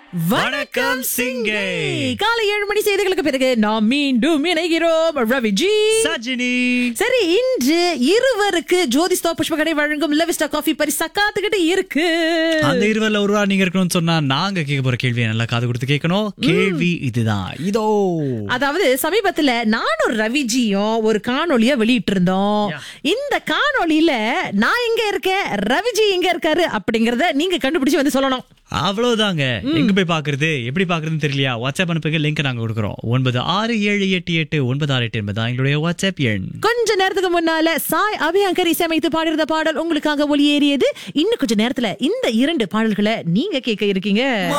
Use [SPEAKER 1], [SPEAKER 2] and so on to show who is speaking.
[SPEAKER 1] வணக்கம் சிங்கை
[SPEAKER 2] காலை ஏழு மணி செய்திகளுக்கு பிறகு நாம் மீண்டும் இணைகிறோம் ரவிஜி
[SPEAKER 1] சஜினி
[SPEAKER 2] சரி இன்று இருவருக்கு ஜோதிஸ்தா புஷ்பகடை வழங்கும் லெவிஸ்டா காஃபி பரிசா காத்துக்கிட்டு இருக்கு
[SPEAKER 1] அந்த இருவர்ல ஒருவா நீங்க இருக்கணும்னு சொன்னா நாங்க கேட்க போற கேள்வியை நல்லா காது கொடுத்து கேட்கணும் கேள்வி இதுதான் இதோ
[SPEAKER 2] அதாவது சமீபத்துல நானும் ரவிஜியும் ஒரு காணொளிய வெளியிட்டு இருந்தோம் இந்த காணொளியில நான் எங்க இருக்கேன் ரவிஜி எங்க இருக்காரு அப்படிங்கறத நீங்க கண்டுபிடிச்சு வந்து சொல்லணும்
[SPEAKER 1] அவ்வளவுதாங்க எங்க போய் பாக்குறது எப்படி பாக்குறதுன்னு தெரியலையா வாட்ஸ்அப் அனுப்புங்க லிங்க் நாங்க கொடுக்குறோம் ஒன்பது ஆறு ஏழு எட்டு எட்டு ஒன்பது ஆறு எட்டு என்பது எங்களுடைய வாட்ஸ்அப் எண்
[SPEAKER 2] கொஞ்ச நேரத்துக்கு முன்னால சாய் அபியங்கர் இசையமைத்து பாடியிருந்த பாடல் உங்களுக்காக ஒளியேறியது இன்னும் கொஞ்ச நேரத்துல இந்த இரண்டு பாடல்களை நீங்க கேட்க இருக்கீங்க